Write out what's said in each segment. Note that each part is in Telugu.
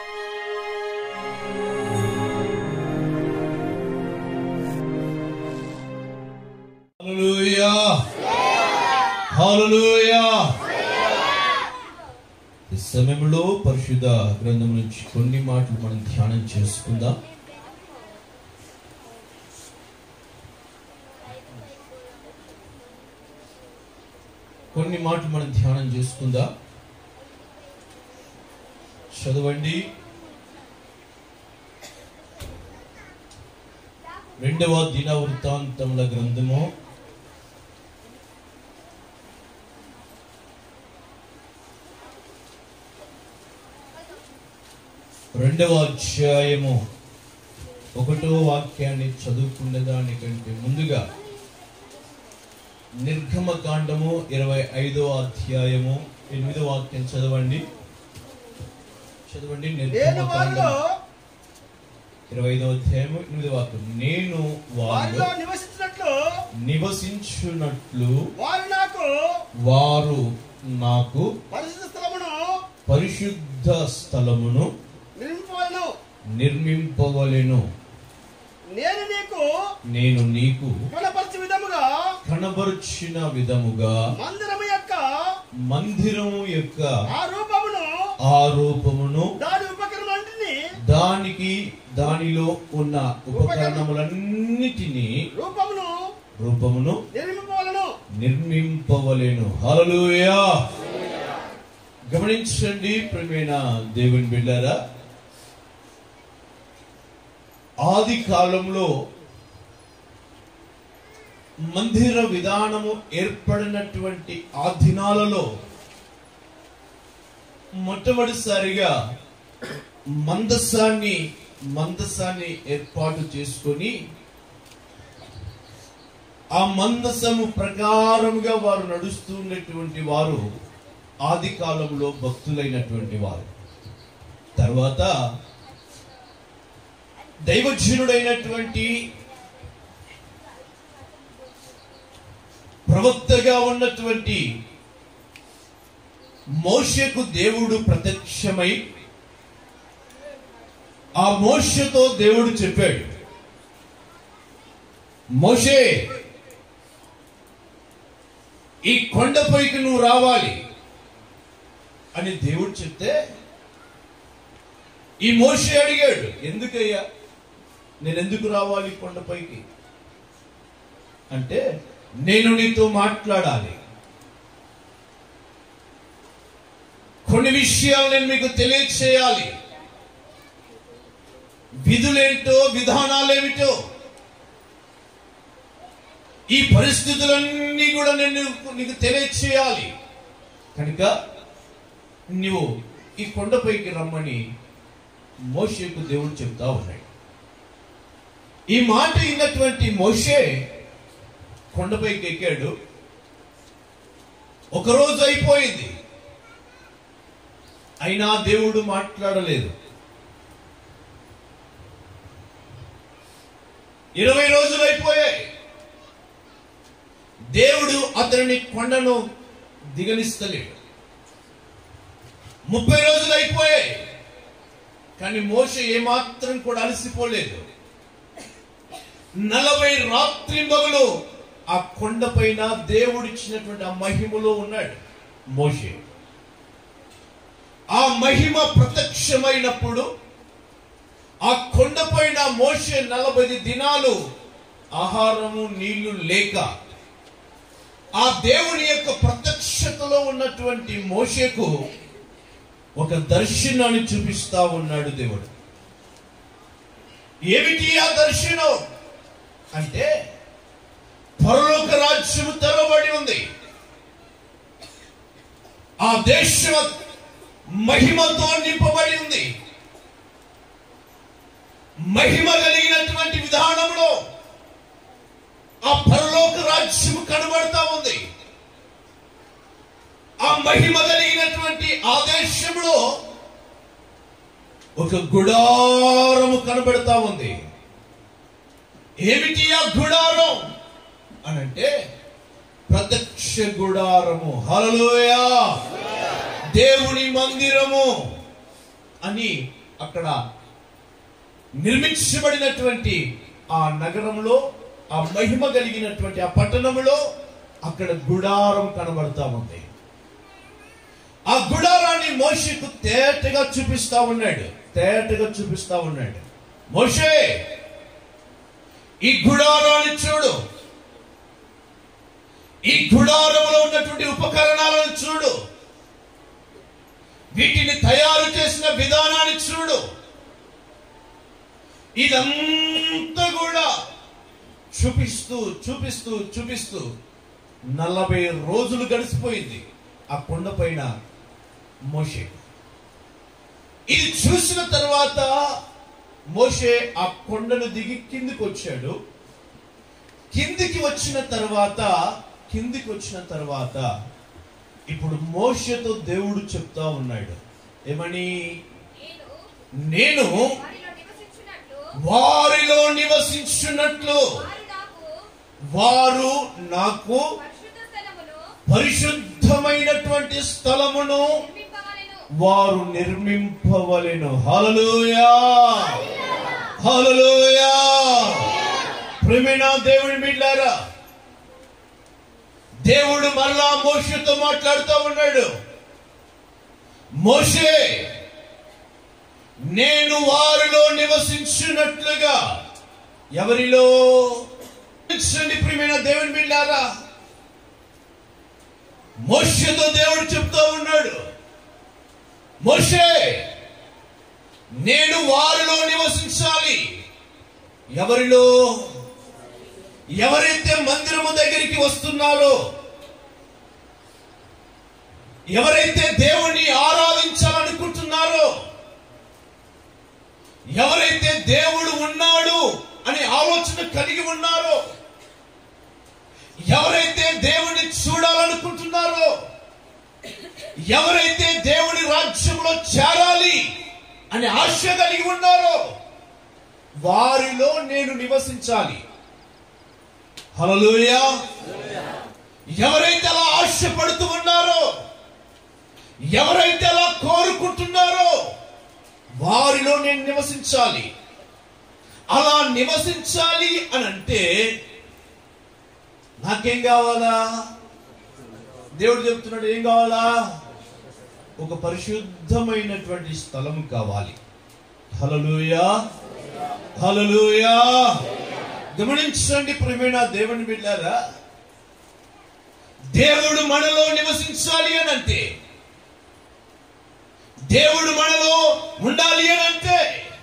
హల్లెలూయా హల్లెలూయా ఈ సమయంలో పరిశుద్ధ గ్రంథం నుంచి కొన్ని మాటలు మనం ధ్యానం చేసుకుందాం కొన్ని మాటలు మనం ధ్యానం చేసుకుందాం చదవండి రెండవ దిన వృత్తాంతముల గ్రంథము రెండవ అధ్యాయము ఒకటో వాక్యాన్ని చదువుకునే దానికంటే ముందుగా నిర్గమ కాండము ఇరవై ఐదో అధ్యాయము ఎనిమిదో వాక్యం చదవండి చదవండి నిర్గమ నేను వారిలో కాండము ఇరవై ఐదో అధ్యాయము ఎనిమిదో వాక్యం నేను వారిలో వారిలో నివసించినట్లు నివసించున్నట్లు వారు నాకు వారు నాకు పరిశుద్ధ స్థలమును పరిశుద్ధ స్థలమును నిర్మింపవలను నిర్మింపవలెను నేను నీకు నేను నీకు కనపరిచే విధముగా కనబరుచిన విధముగా మందిరము యొక్క మందిరము యొక్క ఆ రూపమును ఆరూపమును దాని ఉపకరణాన్ని దానికి దానిలో ఉన్న ఉపకరణములన్నిటినీ రూపమును రూపమును నిర్మింపవలను నిర్మింపవలెను హల్లెలూయా గమనించండి ప్రియమైన దేవుని బిడ్డారా ఆది కాలంలో మందిర విధానము ఏర్పడినటువంటి ఆ దినాలలో మొట్టమొదటిసారిగా మందసాన్ని మందసాన్ని ఏర్పాటు చేసుకొని ఆ మందసము ప్రకారముగా వారు నడుస్తున్నటువంటి వారు ఆది కాలంలో భక్తులైనటువంటి వారు తర్వాత దైవజనుడైనటువంటి ప్రవక్తగా ఉన్నటువంటి మోషకు దేవుడు ప్రత్యక్షమై ఆ మోషతో దేవుడు చెప్పాడు మోషే ఈ కొండపైకి నువ్వు రావాలి అని దేవుడు చెప్తే ఈ మోషే అడిగాడు ఎందుకయ్యా నేను ఎందుకు రావాలి కొండపైకి అంటే నేను నీతో మాట్లాడాలి కొన్ని విషయాలు నేను మీకు తెలియచేయాలి విధులేంటో విధానాలేమిటో ఈ పరిస్థితులన్నీ కూడా నేను నీకు తెలియచేయాలి కనుక నువ్వు ఈ కొండపైకి రమ్మని మోషేకు దేవుడు చెప్తా ఉన్నాడు ఈ మాట విన్నటువంటి మోషే కొండపైకి ఎక్కాడు ఒకరోజు అయిపోయింది అయినా దేవుడు మాట్లాడలేదు ఇరవై రోజులు అయిపోయాయి దేవుడు అతనిని కొండను దిగనిస్తలేడు ముప్పై రోజులు అయిపోయాయి కానీ మోస ఏమాత్రం కూడా అలసిపోలేదు నలభై రాత్రి మగులు ఆ కొండపైన దేవుడిచ్చినటువంటి ఆ మహిమలో ఉన్నాడు మోషే ఆ మహిమ ప్రత్యక్షమైనప్పుడు ఆ కొండపైన మోషే నలభై దినాలు ఆహారము నీళ్లు లేక ఆ దేవుని యొక్క ప్రత్యక్షతలో ఉన్నటువంటి మోషేకు ఒక దర్శనాన్ని చూపిస్తా ఉన్నాడు దేవుడు ఏమిటి ఆ దర్శనం అంటే పరలోక రాజ్యము తెరవబడి ఉంది ఆ దేశం మహిమతో నింపబడి ఉంది మహిమ కలిగినటువంటి విధానంలో ఆ పరలోక రాజ్యము కనబడతా ఉంది ఆ మహిమ కలిగినటువంటి ఆదేశంలో ఒక గుడారము కనబడతా ఉంది ఏమిటి ఆ గుడారం అనంటే ప్రత్యక్ష గుడారము హల్లెలూయా దేవుని మందిరము అని అక్కడ నిర్మించబడినటువంటి ఆ నగరంలో ఆ మహిమ కలిగినటువంటి ఆ పట్టణంలో అక్కడ గుడారం కనబడతా ఉంది ఆ గుడారాన్ని మోషకు తేటగా చూపిస్తా ఉన్నాడు తేటగా చూపిస్తా ఉన్నాడు మోషే ఈ గుడారాన్ని చూడు ఈ గుడారంలో ఉన్నటువంటి ఉపకరణాలను చూడు వీటిని తయారు చేసిన విధానాన్ని చూడు ఇదంతా కూడా చూపిస్తూ చూపిస్తూ చూపిస్తూ నలభై రోజులు గడిచిపోయింది ఆ కొండ పైన మోషే ఇది చూసిన తర్వాత మోషే ఆ కొండను దిగి కిందికి వచ్చాడు కిందికి వచ్చిన తర్వాత కిందికి వచ్చిన తర్వాత ఇప్పుడు మోషతో దేవుడు చెప్తా ఉన్నాడు ఏమని నేను నేను వారిలో వారిలో నివసించున్నట్లు నివసించున్నట్లు వారు నాకు వారు నాకు పరిశుద్ధ స్థలమును పరిశుద్ధమైనటువంటి స్థలమును నిర్మింపవలెను వారు నిర్మింపవలెను హల్లెలూయా హల్లెలూయా ప్రేమిన దేవుని బిడ్డారా దేవుడు మరలా మోషతో మాట్లాడుతూ ఉన్నాడు మోషే నేను వారిలో నివసించినట్లుగా ఎవరిలో నివసించండి ప్రియమైన దేవుని బిడ్డారా మోషతో దేవుడు చెప్తా ఉన్నాడు మోషే నేను వారిలో నివసించాలి ఎవరిలో ఎవరైతే మందిరము దగ్గరికి వస్తున్నారో ఎవరైతే దేవుణ్ణి ఆరాధించాలనుకుంటున్నారో ఎవరైతే దేవుడు ఉన్నాడు అనే ఆలోచన కలిగి ఉన్నారో ఎవరైతే దేవుణ్ణి చూడాలనుకుంటున్నారో ఎవరైతే దేవుని రాజ్యంలో చేరాలి అనే ఆశ కలిగి ఉన్నారో వారిలో నేను నివసించాలి హల్లెలూయా ఎవరైతే అలా ఆశపడుతూ ఉన్నారో ఎవరైతే అలా కోరుకుంటున్నారో వారిలో నేను నివసించాలి అలా నివసించాలి అని అంటే నాకేం కావాలా దేవుడు చెప్తున్నాడు ఏం కావాలా ఒక పరిశుద్ధమైనటువంటి స్థలం కావాలి హలలుయా హలలుయా గమనించండి ప్రేమేణ దేవుని బిడ్డారా దేవుడు మనలో నివసించాలి అని అంటే దేవుడు మనలో ఉండాలి అని అంటే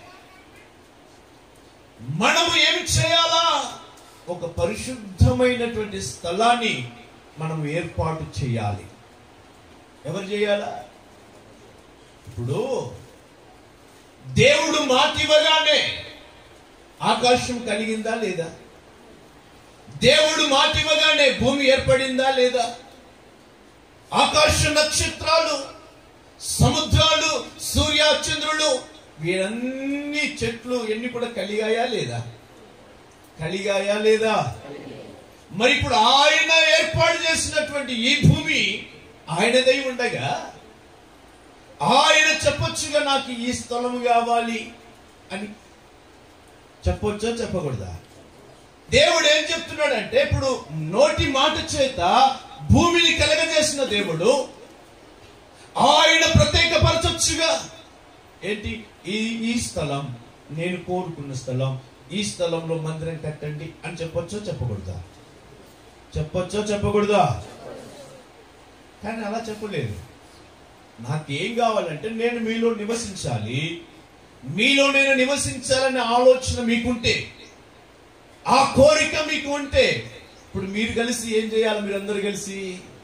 మనము ఏం చేయాలా ఒక పరిశుద్ధమైనటువంటి స్థలాన్ని మనం ఏర్పాటు చేయాలి ఎవరు చేయాలా ఇప్పుడు దేవుడు మాట ఇవ్వగానే ఆకాశం కలిగిందా లేదా దేవుడు మాట ఇవ్వగానే భూమి ఏర్పడిందా లేదా ఆకాశ నక్షత్రాలు సముద్రాలు సూర్య చంద్రులు వీరన్ని చెట్లు ఎన్ని కూడా కలిగాయా లేదా కలిగాయా లేదా మరి ఇప్పుడు ఆయన ఏర్పాటు చేసినటువంటి ఈ భూమి ఆయనదై ఉండగా ఆయన చెప్పొచ్చుగా నాకు ఈ స్థలం కావాలి అని చెప్పొచ్చా చెప్పకూడదా దేవుడు ఏం చెప్తున్నాడంటే ఇప్పుడు నోటి మాట చేత భూమిని కలగజేసిన దేవుడు ఆయన ప్రత్యేకపరచొచ్చుగా ఏంటి ఈ ఈ స్థలం నేను కోరుకున్న స్థలం ఈ స్థలంలో మందిరం కట్టండి అని చెప్పొచ్చో చెప్పకూడదా చెప్పొచ్చో చెప్పకూడదా కానీ అలా చెప్పలేదు నాకేం కావాలంటే నేను మీలో నివసించాలి మీలో నేను నివసించాలనే ఆలోచన మీకుంటే ఆ కోరిక మీకు ఉంటే ఇప్పుడు మీరు కలిసి ఏం చేయాలి మీరందరూ కలిసి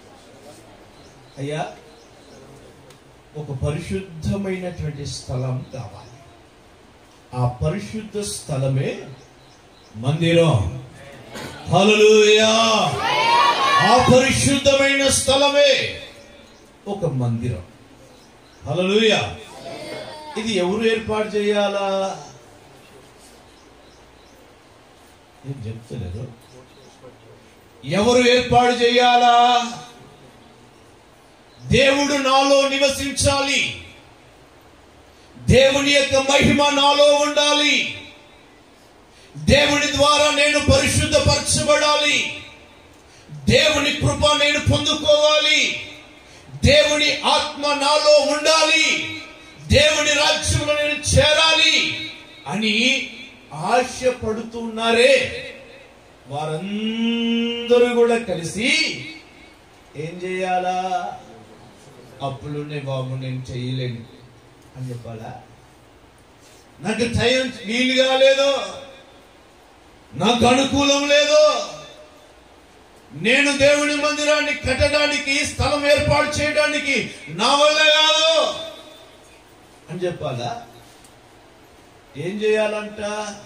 అయ్యా ఒక పరిశుద్ధమైనటువంటి స్థలం కావాలి ఆ పరిశుద్ధ స్థలమే మందిరం హల్లెలూయా ఆ పరిశుద్ధమైన స్థలమే ఒక మందిరం హల్లెలూయా ఇది ఎవరు ఏర్పాటు చేయాలా ఏం చెప్తలేదు ఎవరు ఏర్పాటు చేయాలా దేవుడు నాలో నివసించాలి దేవుని యొక్క మహిమ నాలో ఉండాలి దేవుని ద్వారా నేను పరిశుద్ధపరచబడాలి దేవుని కృప నేను పొందుకోవాలి దేవుని ఆత్మ నాలో ఉండాలి దేవుని రాజ్యంలో నేను చేరాలి అని ఆశపడుతున్నారే వారందరూ కూడా కలిసి ఏం చేయాలా అప్పులున్నాయి బాబు నేను చేయలేను అని చెప్పాలా నాకు టైం వీలు కాలేదు నాకు అనుకూలం లేదు నేను దేవుని మందిరాన్ని కట్టడానికి స్థలం ఏర్పాటు చేయడానికి నా వల్ల కాదు అని చెప్పాలా ఏం చేయాలంట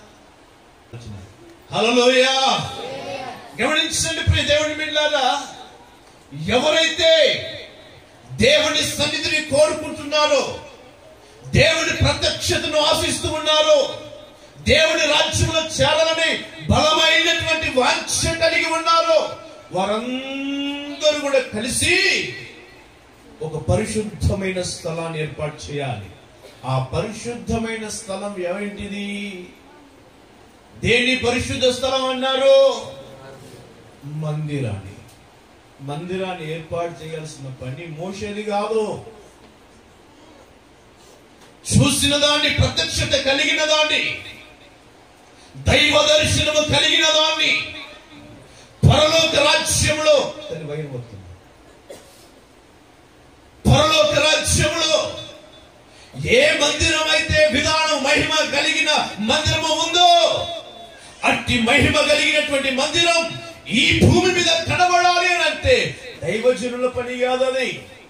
హలోయ గమనించండి ప్రియ దేవుని మిల్లారా ఎవరైతే దేవుని సన్నిధిని కోరుకుంటున్నారో దేవుని ప్రత్యక్షతను ఆశిస్తూ ఉన్నారో దేవుని రాజ్యంలో చేరాలని బలమైనటువంటి వాంఛ కలిగి ఉన్నారు వారందరూ కూడా కలిసి ఒక పరిశుద్ధమైన స్థలాన్ని ఏర్పాటు చేయాలి ఆ పరిశుద్ధమైన స్థలం ఏమిటిది దేని పరిశుద్ధ స్థలం అన్నారు మందిరాన్ని మందిరాన్ని ఏర్పాటు చేయాల్సిన పని మోసేది కాదు చూసిన దాన్ని ప్రత్యక్షత కలిగిన దాన్ని దైవ దర్శనము కలిగిన దాన్ని పరలోక రాజ్యములో దాన్ని బయలుపోతుంది పరలోక రాజ్యములో ఏ మందిరం అయితే విధానం మహిమ కలిగిన మందిరము ఉందో అట్టి మహిమ కలిగినటువంటి మందిరం ఈ భూమి మీద కనబడాలి అని అంటే దైవజనుల పని కాదు అది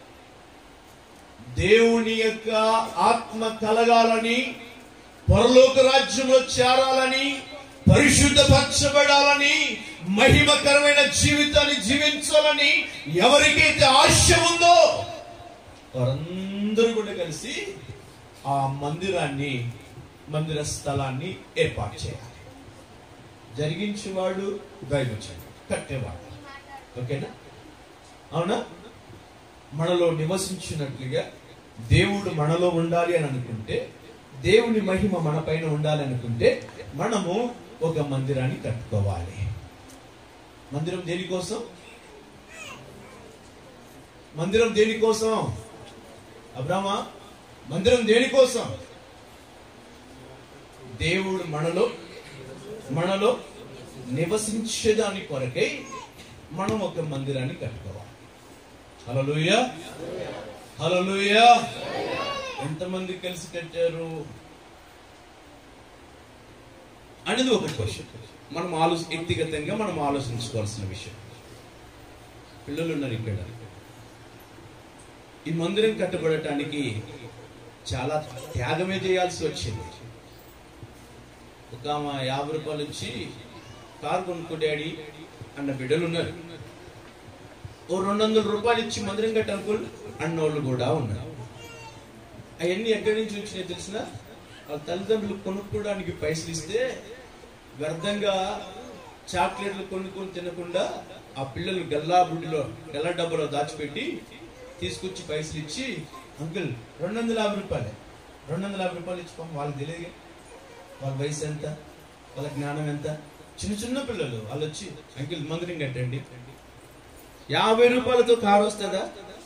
దేవుని యొక్క ఆత్మ కలగాలని పరలోక రాజ్యంలో చేరాలని పరిశుద్ధపరచబడాలని మహిమకరమైన జీవితాన్ని జీవించాలని ఎవరికైతే ఆశ ఉందో వారందరూ కూడా కలిసి ఆ మందిరాన్ని మందిర స్థలాన్ని ఏర్పాటు చేయాలి జరిగించేవాడు దైవచనుడు కట్టేవాడు ఓకేనా అవునా మనలో నివసించినట్లుగా దేవుడు మనలో ఉండాలి అని అనుకుంటే దేవుని మహిమ మన పైన ఉండాలి అనుకుంటే మనము ఒక మందిరాన్ని కట్టుకోవాలి మందిరం దేనికోసం మందిరం దేనికోసం అబ్రామా మందిరం దేనికోసం దేవుడు మనలో మనలో నివసించేదాని కొరకై మనం ఒక మందిరాన్ని కట్టుకోవాలి హలలుయ హలలుయ ఎంతమంది కలిసి కట్టారు అనేది ఒక క్వశ్చన్ మనం ఆలోచన వ్యక్తిగతంగా మనం ఆలోచించుకోవాల్సిన విషయం పిల్లలు ఉన్నారు ఇక్కడ ఈ మందిరం కట్టబడటానికి చాలా త్యాగమే చేయాల్సి వచ్చింది ఒక ఆమె యాభై రూపాయలు ఇచ్చి కారు కొనుక్కో డాడీ అన్న బిడ్డలు ఉన్నారు ఓ రెండు వందల రూపాయలు ఇచ్చి మందిరం కట్టి అంకుల్ అన్నోళ్ళు కూడా ఉన్నారు అవన్నీ ఎక్కడి నుంచి వచ్చినాయి తెలిసిన వాళ్ళ తల్లిదండ్రులు కొనుక్కోవడానికి పైసలు ఇస్తే వ్యర్థంగా చాక్లెట్లు కొనుక్కొని తినకుండా ఆ పిల్లలు గల్లా బుడ్డిలో గల్లా డబ్బాలో దాచిపెట్టి తీసుకొచ్చి పైసలు ఇచ్చి అంకుల్ రెండు వందల యాభై రూపాయలే రెండు వందల యాభై రూపాయలు ఇచ్చి పాపం వాళ్ళకి తెలియదు వాళ్ళ వయసు ఎంత వాళ్ళ జ్ఞానం ఎంత చిన్న చిన్న పిల్లలు వాళ్ళు వచ్చి అంకిల్ మందిరం కట్టండి యాభై రూపాయలతో కారు వస్తుందా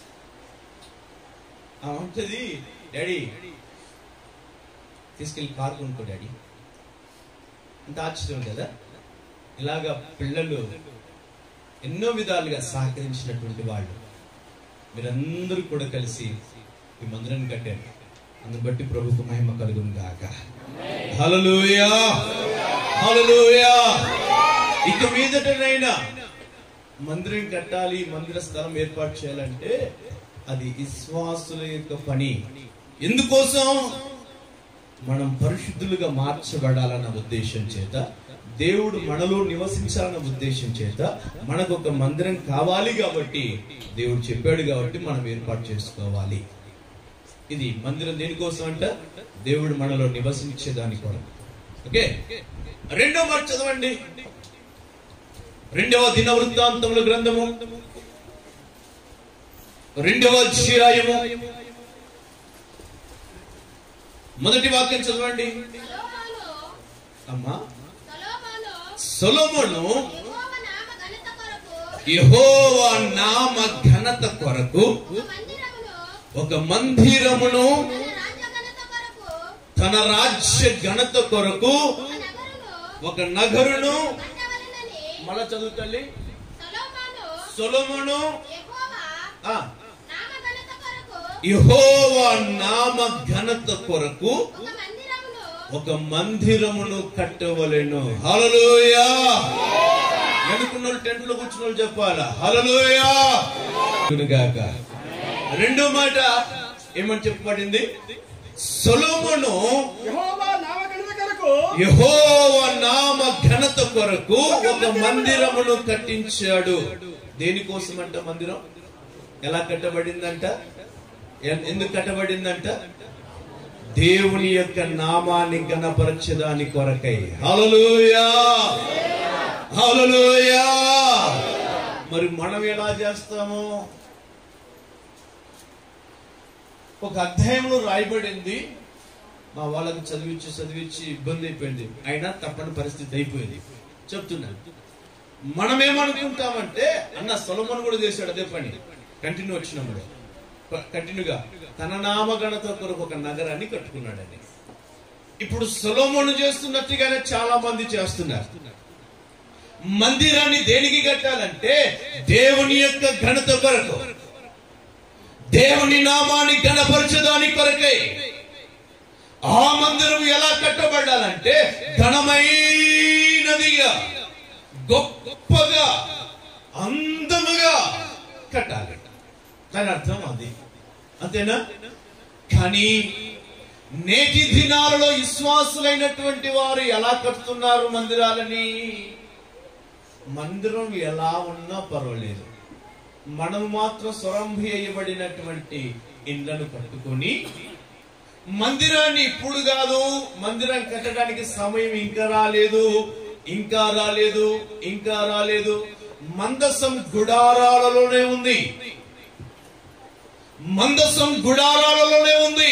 ఆ ఉంటుంది డాడీ తీసుకెళ్ళి కారు కొనుక్కో డాడీ అంత ఆశ్చర్యం కదా ఇలాగా పిల్లలు ఎన్నో విధాలుగా సహకరించినటువంటి వాళ్ళు మీరందరూ కూడా కలిసి ఈ మందిరాన్ని కట్టారు అందుని బట్టి ప్రభుకు మహిమ కలుగును గాక హల్లెలూయా హల్లెలూయా ఇక మీదటనైనా మందిరం కట్టాలి మందిర స్థలం ఏర్పాటు చేయాలంటే అది విశ్వాసుల యొక్క పని ఎందుకోసం మనం పరిశుద్ధులుగా మార్చబడాలన్న ఉద్దేశం చేత దేవుడు మనలో నివసించాలన్న ఉద్దేశం చేత మనకు ఒక మందిరం కావాలి కాబట్టి దేవుడు చెప్పాడు కాబట్టి మనం ఏర్పాటు చేసుకోవాలి ఇది మందిరం దేనికోసం అంట దేవుడు మనలో నివసించేదాని కొరకు ఓకే రెండో మాట చదవండి రెండవ దిన వృత్తాంతముల గ్రంథము రెండవ అధ్యాయము మొదటి వాక్యం చదవండి సొలొమోను అమ్మా సొలొమోను సొలొమోను యెహోవా నామ ఘనత కొరకు యెహోవా నామ ఘనత కొరకు ఒక మందిరమును ఒక మందిరమును తన రాజ్య ఘనత కొరకు తన రాజ్య ఘనత కొరకు ఒక నగరును ఒక నగరును కట్టవలెనని మళ్ళా చదువుతల్లి సొలొమోను సొలొమోను యెహోవా ఆ, నామ ఘనత కొరకు యెహోవా నామ ఘనత కొరకు ఒక మందిరమును ఒక మందిరమును కట్టవలెను హల్లెలూయా వెనుకున్న వాళ్ళు టెంట్ లో కూర్చున్న వాళ్ళు చెప్పాలా హల్లెలూయా గాక రెండో మాట ఏమని చెప్పబడింది సొలొమోను యెహోవా నామగణత కొరకు యెహోవా నామ ఘనత కొరకు ఒక మందిరమును కట్టించాడు దేనికోసం అంట మందిరం ఎలా కట్టబడిందంట ఎ- ఎందుకు కట్టబడిందంట దేవుని యొక్క నామాన్ని గణపరచదాని కొరకై హల్లెలూయా హల్లెలూయా మరి మనం ఎలా చేస్తాము ఒక అధ్యాయంలో రాయబడింది మా వాళ్ళకి చదివించి చదివించి ఇబ్బంది అయిపోయింది అయినా తప్పని పరిస్థితి అయిపోయింది చెప్తున్నాను మనం ఏమనుకుంటామంటే అన్న సొలమన్ కూడా చేశాడు అదే పని కంటిన్యూ వచ్చినప్పుడు కంటిన్యూగా తన నామగణత కొరకు ఒక నగరాన్ని కట్టుకున్నాడని ఇప్పుడు సొలమోను చేస్తున్నట్టుగానే చాలా మంది చేస్తున్నారు మందిరాన్ని దేనికి కట్టాలంటే దేవుని యొక్క ఘనత కొరకు దేవుని నామాన్ని ఘనపరచదాని కొరకై ఆ మందిరం ఎలా కట్టబడాలంటే ఘనమైనదిగా గొప్పగా అందముగా కట్టాలి దాని అర్థం అది అంతేనా కానీ నేటి దినాలలో విశ్వాసులైనటువంటి వారు ఎలా కడుతున్నారు మందిరాలని మందిరం ఎలా ఉన్నా పర్వాలేదు మనం మాత్రం స్వరంభి అయ్యబడినటువంటి ఇండ్లను కట్టుకొని మందిరాన్ని ఇప్పుడు కాదు మందిరం కట్టడానికి సమయం ఇంకా రాలేదు ఇంకా రాలేదు ఇంకా రాలేదు మందసం గుడారాలలోనే ఉంది మందసం గుడారాలలోనే ఉంది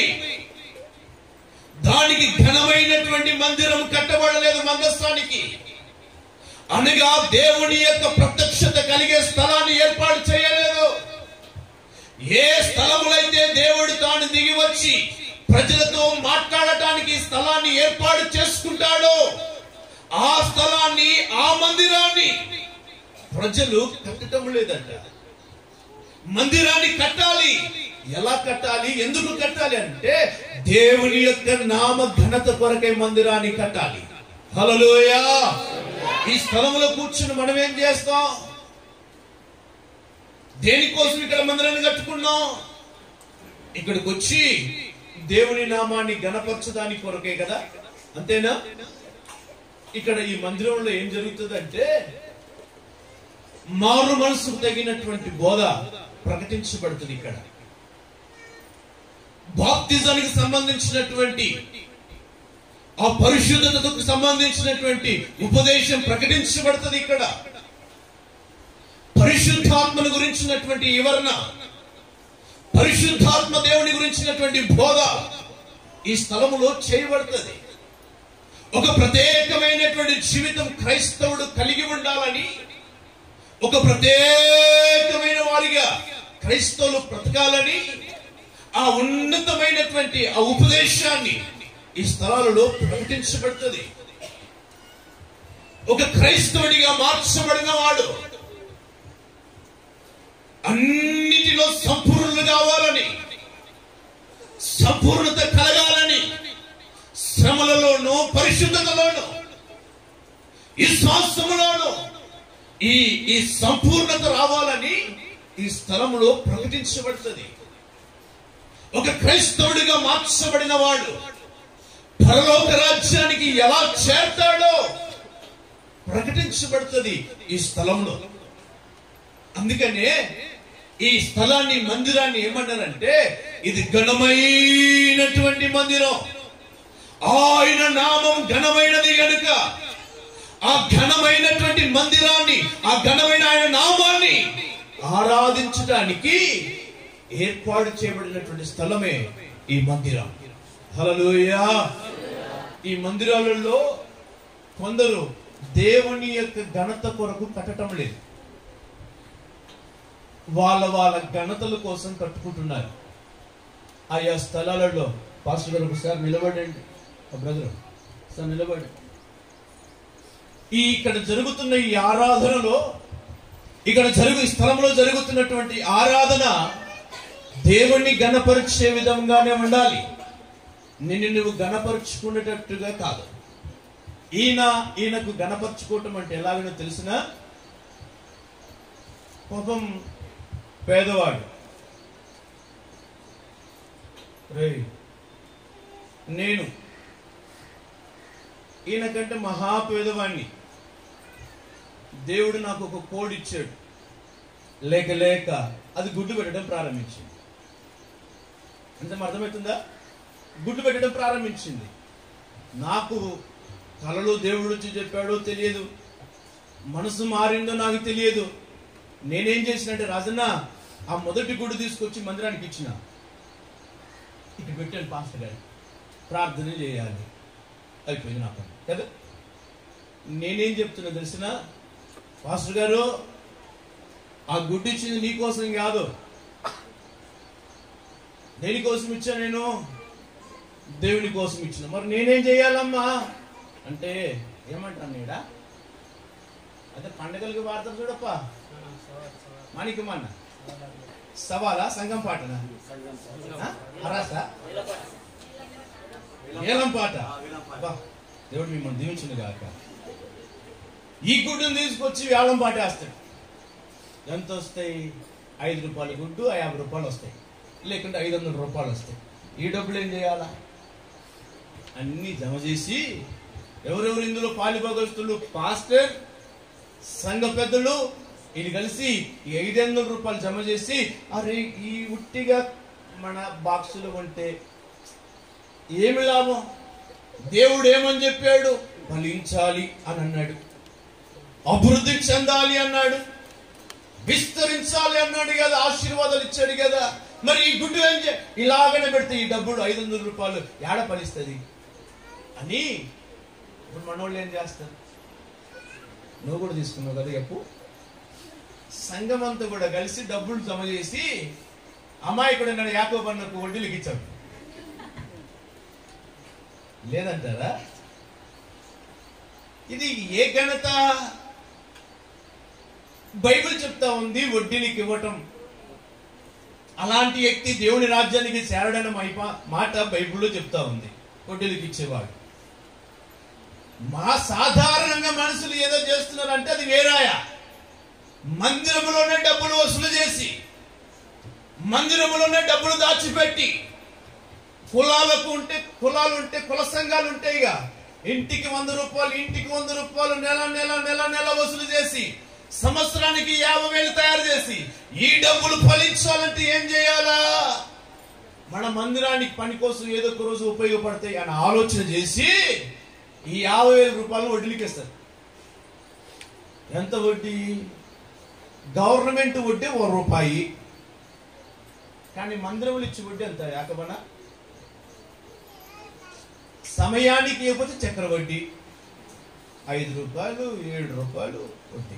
దానికి ఘనమైనటువంటి మందిరం కట్టబడలేదు మందస్థానికి అనగా దేవుని యొక్క ప్రత్యక్షత కలిగే స్థలాన్ని ఏర్పాటు చేయలేదు ఏ స్థలములైతే దేవుడు తాను దిగి వచ్చి ప్రజలతో మాట్లాడటానికి స్థలాన్ని ఏర్పాటు చేసుకుంటాడో ఆ స్థలాన్ని ఆ మందిరాన్ని ప్రజలు కట్టడం లేదంట మందిరాన్ని కట్టాలి ఎలా కట్టాలి ఎందుకు కట్టాలి అంటే దేవుని యొక్క నామ ఘనత కొరకై మందిరాన్ని కట్టాలి హలోయా ఈ స్థలంలో కూర్చుని మనం ఏం చేస్తాం దేనికోసం ఇక్కడ మందిరాన్ని కట్టుకున్నాం ఇక్కడికి వచ్చి దేవుని నామాన్ని గణపరచదాని కొరకే కదా అంతేనా ఇక్కడ ఈ మందిరంలో ఏం జరుగుతుందంటే మారు మనసుకు తగినటువంటి బోధ ప్రకటించబడుతుంది ఇక్కడ బాప్తిజానికి సంబంధించినటువంటి ఆ పరిశుద్ధతకు సంబంధించినటువంటి ఉపదేశం ప్రకటించబడుతుంది ఇక్కడ పరిశుద్ధాత్మను గురించినటువంటి వివరణ పరిశుద్ధాత్మ దేవుని గురించినటువంటి బోధ ఈ స్థలములో చేయబడుతుంది ఒక ప్రత్యేకమైనటువంటి జీవితం క్రైస్తవుడు కలిగి ఉండాలని ఒక ప్రత్యేకమైన వారిగా క్రైస్తవులు బ్రతకాలని ఆ ఉన్నతమైనటువంటి ఆ ఉపదేశాన్ని ఈ స్థలాలలో ప్రకటించబడుతుంది ఒక క్రైస్తవుడిగా మార్చబడిన వాడు అన్నిటిలో సంపూర్ణులు కావాలని సంపూర్ణత కలగాలని శ్రమలలోనూ పరిశుద్ధతలోనూ విశ్వాసములోనూ ఈ ఈ సంపూర్ణత రావాలని ఈ స్థలములో ప్రకటించబడుతుంది ఒక క్రైస్తవుడిగా మార్చబడిన వాడు పరలోక రాజ్యానికి ఎలా చేరతాడో ప్రకటించబడుతుంది ఈ స్థలంలో అందుకనే ఈ స్థలాన్ని మందిరాన్ని ఏమన్నారంటే ఇది ఘనమైనటువంటి మందిరం ఆయన నామం ఘనమైనది గనుక ఆ ఘనమైనటువంటి మందిరాన్ని ఆ ఘనమైన ఆయన నామాన్ని ఆరాధించడానికి ఏర్పాటు చేయబడినటువంటి స్థలమే ఈ మందిరం హల్లెలూయా ఈ మందిరాలలో కొందరు దేవుని యొక్క ఘనత కొరకు కట్టడం లేదు వాళ్ళ వాళ్ళ ఘనతల కోసం కట్టుకుంటున్నారు ఆయా స్థలాలలో పాస్టర్ గారు ఒకసారి నిలబడండి బ్రదర్ సార్ నిలబడి ఈ ఇక్కడ జరుగుతున్న ఈ ఆరాధనలో ఇక్కడ జరుగు ఈ స్థలంలో జరుగుతున్నటువంటి ఆరాధన దేవుణ్ణి గణపరిచే విధంగానే ఉండాలి నిన్ను నువ్వు గణపరుచుకునేటట్టుగా కాదు ఈయన ఈయనకు గణపరుచుకోవటం అంటే ఎలాగనో తెలిసిన పాపం పేదవాడు రేయ్ నేను ఈయనకంటే మహా పేదవాణ్ణి దేవుడు నాకు ఒక కోడ్ ఇచ్చాడు లేక లేక అది గుడ్డు పెట్టడం ప్రారంభించింది అంటే అర్థమవుతుందా గుడ్డు పెట్టడం ప్రారంభించింది నాకు కలలో దేవుడు వచ్చి చెప్పాడో తెలియదు మనసు మారిందో నాకు తెలియదు నేనేం చేసినంటే రాజన్న ఆ మొదటి గుడ్డు తీసుకొచ్చి మందిరానికి ఇచ్చిన ఇక్కడ పెట్టాను పాస్టర్ గారు ప్రార్థన చేయాలి అయిపోయింది నా పని కదా నేనేం చెప్తున్నా తెలిసిన పాస్టర్ గారు ఆ గుడ్డు ఇచ్చింది నీకోసం కాదు దేనికోసం ఇచ్చా నేను దేవుని కోసం ఇచ్చిన మరి నేనేం చేయాలమ్మా అంటే ఏమంటాను నేడా అదే పండగలకి వాడతారు చూడప్ప మాణికమన్న సవాలా సంఘం పాటనా ఆ? హరాసా ఏలం పాట అబ్బా, దేవుడు మిమ్మల్ని దీవించింది కాక ఈ గుడ్డును తీసుకొచ్చి వేలం పాట వేస్తాడు ఎంత వస్తాయి ఐదు రూపాయల గుడ్డు యాభై రూపాయలు వస్తాయి లేకుంటే ఐదు వందల రూపాయలు వస్తాయి ఈ డబ్బులు ఏం చేయాలా అన్ని జమ చేసి ఎవరెవరు ఇందులో పాలిభాగస్తులు పాస్టర్ సంఘ పెద్దలు ఇది కలిసి ఈ ఐదు వందల రూపాయలు జమ చేసి అరే ఈ ఉట్టిగా మన బాక్సులు ఉంటే ఏమి లాభం దేవుడు ఏమని చెప్పాడు ఫలించాలి అని అన్నాడు అభివృద్ధి చెందాలి అన్నాడు విస్తరించాలి అన్నాడు కదా ఆశీర్వాదాలు ఇచ్చాడు కదా మరి ఈ గుడ్డు ఏం చే ఇలాగనే పెడితే ఈ డబ్బులు ఐదు వందల రూపాయలు ఏడ ఫలిస్తుంది అని ఇప్పుడు మనోళ్ళు ఏం చేస్తారు నువ్వు కూడా తీసుకున్నావు కదా ఎప్పు సంఘం అంతా కూడా కలిసి డబ్బులు జమ చేసి అమాయకుడు నన్ను యాకోబు అన్నకు వడ్డీలకు ఇచ్చాడు లేదంటారా ఇది ఏ ఘనత బైబిల్ చెప్తా ఉంది వడ్డీనికి ఇవ్వటం అలాంటి వ్యక్తి దేవుని రాజ్యానికి చేరడని మైపా- మాట బైబిల్లో చెప్తా ఉంది వడ్డీలకు ఇచ్చేవాడు మా సాధారణంగా మనుషులు ఏదో చేస్తున్నారంటే అది వేరాయా మందిరంలోనే డబ్బులు వసూలు చేసి మందిరంలోనే డబ్బులు దాచిపెట్టి కులాలకు ఉంటే కులాలు ఉంటే కుల సంఘాలు ఉంటాయి ఇక ఇంటికి వంద రూపాయలు ఇంటికి వంద రూపాయలు నెల నెల నెల నెల వసూలు చేసి సంవత్సరానికి యాభై వేలు తయారు చేసి ఈ డబ్బులు ఫలించాలంటే ఏం చేయాలా మన మందిరానికి పని కోసం ఏదో ఒక రోజు ఉపయోగపడతాయి అని ఆలోచన చేసి ఈ యాభై వేల రూపాయలు వడ్డీలకి ఇస్తారు ఎంత వడ్డీ గవర్నమెంట్ వడ్డీ ఓ రూపాయి కానీ మందిరములు ఇచ్చి వడ్డీ ఎంత యాకబన సమయానికి ఇవ్వకపోతే చక్ర వడ్డీ ఐదు రూపాయలు ఏడు రూపాయలు వడ్డీ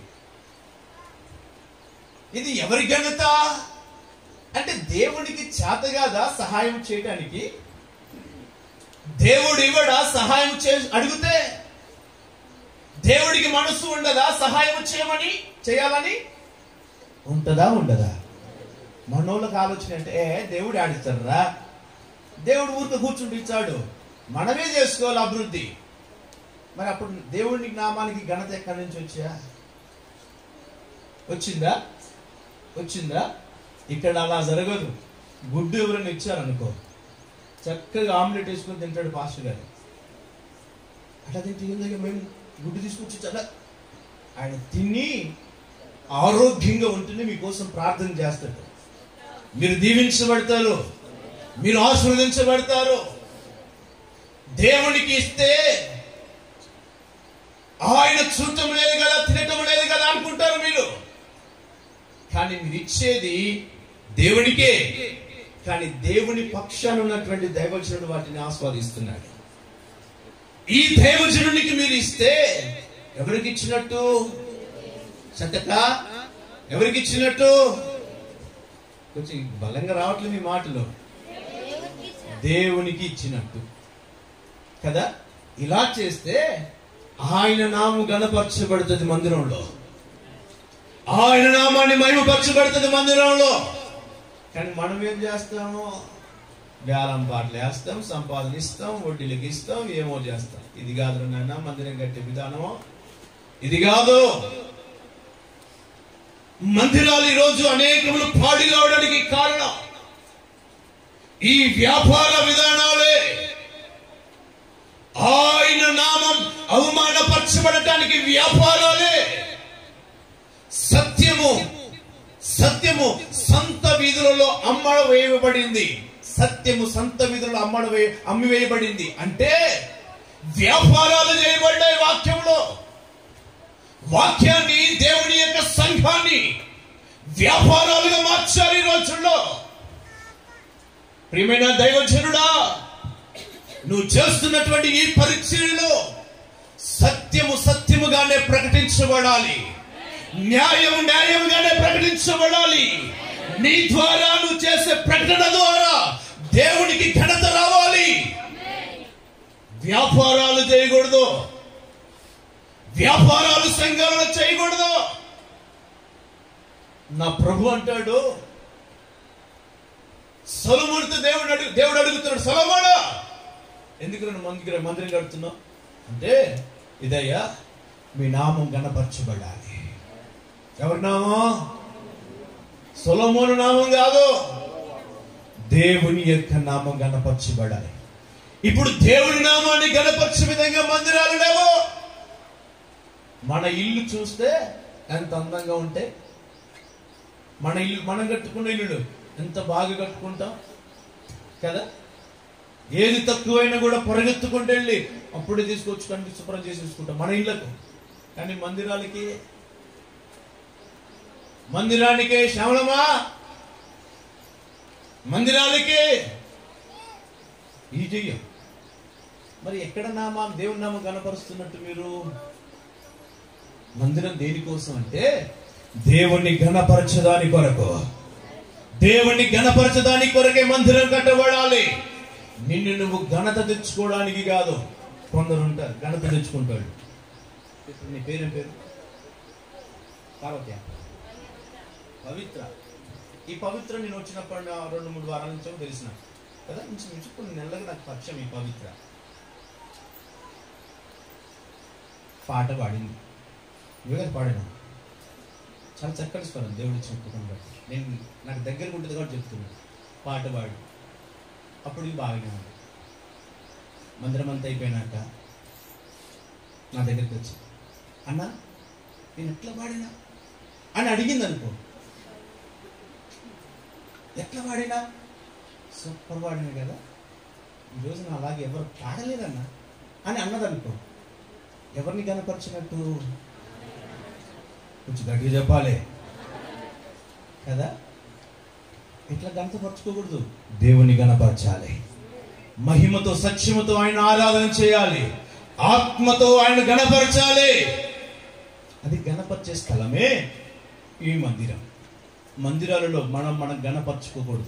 ఇది ఎవరి ఘనత అంటే దేవుడికి చేతగాదా సహాయం చేయడానికి దేవుడు ఇవ్వడా సహాయం చే అడిగితే దేవుడికి మనసు ఉండదా సహాయం చేయమని చేయాలని ఉంటదా ఉండదా మనోళ్ళకి ఆలోచన అంటే ఏ దేవుడు ఆడిస్తారా దేవుడు ఊరికే కూర్చుంటూ ఇచ్చాడు మనమే చేసుకోవాలి అభివృద్ధి మరి అప్పుడు దేవుడికి నామానికి ఘనత ఎక్కడి నుంచి వచ్చా వచ్చిందా వచ్చిందా ఇక్కడ అలా జరగదు గుడ్డు ఎవరైనా ఇచ్చారనుకో చక్కగా ఆమ్లెట్ వేసుకొని తింటాడు పాస్టర్ గారు అట్లా తింటే ఏందయ్యా మేము గుడ్డు తీసుకొచ్చి చాలా ఆయన తిని ఆరోగ్యంగా ఉంటుంది మీకోసం ప్రార్థన చేస్తాడు మీరు దీవించబడతారు మీరు ఆశీర్వదించబడతారు దేవునికి ఇస్తే ఆయన చూడటం లేదు కదా తినటం లేదు కదా అనుకుంటారు మీరు కానీ మీరు ఇచ్చేది దేవునికే కానీ దేవుని పక్షాన ఉన్నటువంటి దైవజనుడు వాటిని ఆస్వాదిస్తున్నాడు ఈ దైవజనునికి మీరు ఇస్తే ఎవరికి ఇచ్చినట్టు సతక ఎవరికి ఇచ్చినట్టు కొంచెం బలంగా రావట్లేదు మీ మాటలు దేవునికి ఇచ్చినట్టు కదా ఇలా చేస్తే ఆయన నామం గణపరచబడుతుంది మందిరంలో ఆయన నామాన్ని మహిమపరచబడుతుంది మందిరంలో కానీ మనం ఏం చేస్తాము వేలం పాటలు వేస్తాం సంపాదన ఇస్తాం వడ్డీలకు ఇస్తాం ఏమో చేస్తాం ఇది కాదు నాన్న మందిరం కట్టే విధానము ఇది కాదు మందిరాలు ఈరోజు అనేకములు పాడి రావడానికి కారణం ఈ వ్యాపార విధానాలే ఆయన నామం అవమానపరచబడటానికి వ్యాపారాలే సత్యము సత్యము సంత వీధులలో అమ్మడ వేయబడింది సత్యము సంత వీధులలో అమ్మడ వే అమ్మి వేయబడింది అంటే వ్యాపారాలు చేయబడ్డాయి వాక్యంలో వాక్యాన్ని దేవుని యొక్క సంఘాన్ని వ్యాపారాలుగా మార్చారు ఈ రోజుల్లో ప్రియమైన దైవజనుడా నువ్వు చేస్తున్నటువంటి ఈ పరిచర్యలో సత్యము సత్యముగానే ప్రకటించబడాలి న్యాయం న్యాయంగానే ప్రకటించబడాలి నీ ద్వారా నువ్వు చేసే ప్రకటన ద్వారా దేవునికి ఘనత రావాలి వ్యాపారాలు చేయకూడదు వ్యాపారాలు సంఘాలను చేయకూడదు నా ప్రభు అంటాడు సొలముడితో దేవుడు అడుగు దేవుడు అడుగుతున్నాడు సొలమోడా ఎందుకు నన్ను మందిరం మందిరం కడుతున్నావు అంటే ఇదయ్యా మీ నామం గణపరచబడాలి ఎవరి నామం సొలమోను నామం కాదు దేవుని యొక్క నామం గణపరచబడాలి ఇప్పుడు దేవుని నామాన్ని గణపరిచే విధంగా మందిరాలు లేవు మన ఇల్లు చూస్తే ఎంత అందంగా ఉంటే మన ఇల్లు మనం కట్టుకున్న ఇల్లులు ఎంత బాగా కట్టుకుంటాం కదా ఏది తక్కువైనా కూడా పరిగెత్తుకుంటూ వెళ్ళి అప్పుడే తీసుకొచ్చి కంటి శుభ్రం చేసి చూసుకుంటాం మన ఇళ్ళకు కానీ మందిరాలకి మందిరానికే శ్యామలమా మందిరాలకి ఈ చెయ్యం మరి ఎక్కడ నామా దేవుని నామం కనపరుస్తున్నట్టు మీరు మందిరం దేనికోసం అంటే దేవుణ్ణి ఘనపరచదాని కొరకు దేవుణ్ణి ఘనపరచదాని కొరకే మందిరం కట్టబడాలి నిన్ను నువ్వు ఘనత తెచ్చుకోవడానికి కాదు కొందరు ఉంటారు ఘనత తెచ్చుకుంటాడు ఇప్పుడు నీ పేరేం పేరు పార్వత్య పవిత్ర ఈ పవిత్ర నేను వచ్చినప్పుడు నా రెండు మూడు వారాల నుంచి తెలిసిన కదా ఇంచు మించు కొన్ని నెలలకు నాకు పరిచయం ఈ పవిత్ర పాట పాడింది నువ్వే పాడినా చాలా చక్కటి స్వరం దేవుడు ఇచ్చిన కుటుంబం బట్టి నేను నాకు దగ్గర ఉంటుంది కాబట్టి చెప్తున్నాను పాట పాడి అప్పుడు ఇది బాగానే ఉంది మందిరం అంతా అయిపోయినాక నా దగ్గరికి వచ్చి అన్న నేను ఎట్లా పాడినా అని అడిగింది అనుకో ఎట్లా పాడినా సూపర్ పాడినా కదా ఈరోజు నా అలాగే ఎవరు పాడలేదన్న అని అన్నది అనుకో ఎవరిని కనపరిచినట్టు కొంచెం గట్టిగా చెప్పాలి కదా ఇట్లా గణపరచుకోకూడదు దేవుని గణపరచాలి మహిమతో సత్యముతో ఆయన ఆరాధన చేయాలి ఆత్మతో ఆయన గణపరచాలి అది గణపరిచే స్థలమే ఈ మందిరం మందిరాలలో మనం మనం గణపరచుకోకూడదు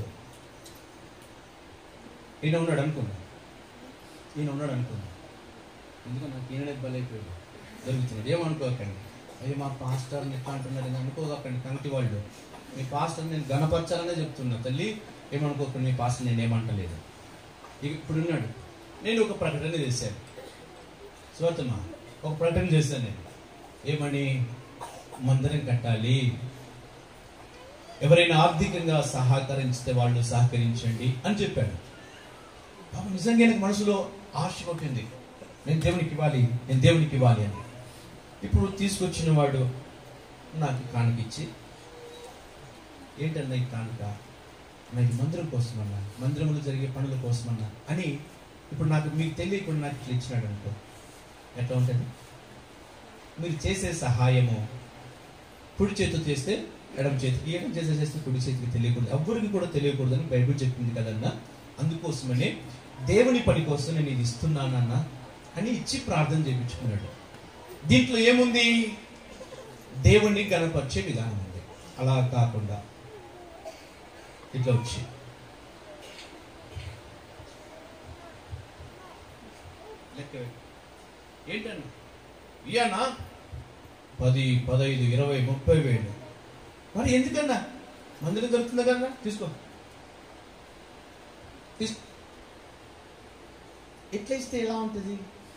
ఈయన ఉన్నాడు అనుకున్నా ఈయన ఉన్నాడు అనుకున్నా ఎందుకంటే నాకు ఈయననే బలైపోయాడు దొరుకుతున్నాడు ఏమనుకోకండి అయ్యో మా పాస్టర్ని ఎట్లా అంటున్నారు అని అనుకోకండి కమిటీ వాళ్ళు మీ పాస్టర్ నేను గణపరచాలనే చెప్తున్నా తల్లి ఏమనుకోకండి మీ పాస్టర్ నేను ఏమంటలేదు ఇక ఇప్పుడు ఉన్నాడు నేను ఒక ప్రకటన చేశాను స్వతమ్మ ఒక ప్రకటన చేశాను నేను ఏమని మందిరం కట్టాలి ఎవరైనా ఆర్థికంగా సహకరించితే వాళ్ళు సహకరించండి అని చెప్పాడు పాపం నిజంగా నాకు మనసులో ఆశ కొట్టింది నేను దేవునికి ఇవ్వాలి నేను దేవునికి ఇవ్వాలి అని ఇప్పుడు తీసుకొచ్చిన వాడు నాకు కానుక ఇచ్చి ఏంటన్నా ఈ కానుక నాకు మందిరం కోసమన్నా మందిరంలో జరిగే పనుల కోసమన్నా అని ఇప్పుడు నాకు మీకు తెలియకుండా నాకు ఇట్లా ఇచ్చినాడు అనుకో ఎట్లా ఉంటుంది మీరు చేసే సహాయము కుడి చేతితో చేస్తే ఎడమ చేతికి ఎడమ చేతి చేస్తే కుడి చేతికి తెలియకూడదు ఎవరికి కూడా తెలియకూడదని బైబిల్ చెప్పింది కదన్నా అందుకోసమనే దేవుని పని కోసం నేను ఇది ఇస్తున్నానన్నా అని ఇచ్చి ప్రార్థన చేయించుకున్నాడు దీంట్లో ఏముంది దేవుణ్ణి గణపరిచే విధానం ఉంది అలా కాకుండా ఇట్లా వచ్చి లెక్క పెట్టు. ఏంటన్నా ఇయ్యానా పది పదైదు ఇరవై ముప్పై వేలు మరి ఎందుకన్నా మందిరం దొరుకుతుందా కన్నా తీసుకో తీసుకో ఎట్లా ఇస్తే ఎలా ఉంటుంది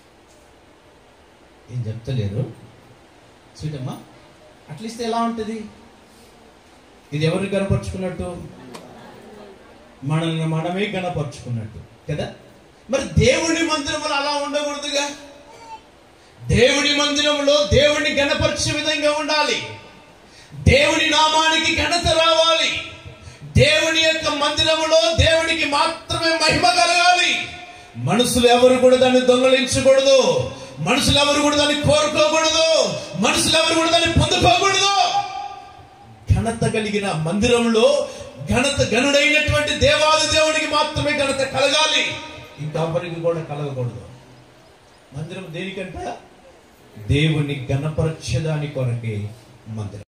ఏం చెప్తలేరు స్వీటమ్మా అట్లా ఇస్తే ఎలా ఉంటుంది ఇది ఎవరిని గనపరుచుకున్నట్టు మనల్ని మనమే గనపరుచుకున్నట్టు కదా మరి దేవుని మందిరంలో అలా ఉండకూడదుగా దేవుని మందిరంలో దేవుని గణపరిచే విధంగా ఉండాలి దేవుని నామానికి ఘనత రావాలి దేవుని యొక్క మందిరములో దేవునికి మాత్రమే మహిమ కలగాలి మనుషులు ఎవరు కూడా దాన్ని దొంగలించకూడదు మనుషులు ఎవరు కూడా దాన్ని కోరుకోకూడదు మనుషులు ఎవరు కూడా దాన్ని పొందుకోకూడదు ఘనత కలిగిన మందిరంలో ఘనత గనుడైనటువంటి దేవాది దేవునికి మాత్రమే ఘనత కలగాలి ఇంకెవరికి కూడా కలగకూడదు మందిరం దేనికంట దేవుని గణపరచదాని కొరకే మందిరం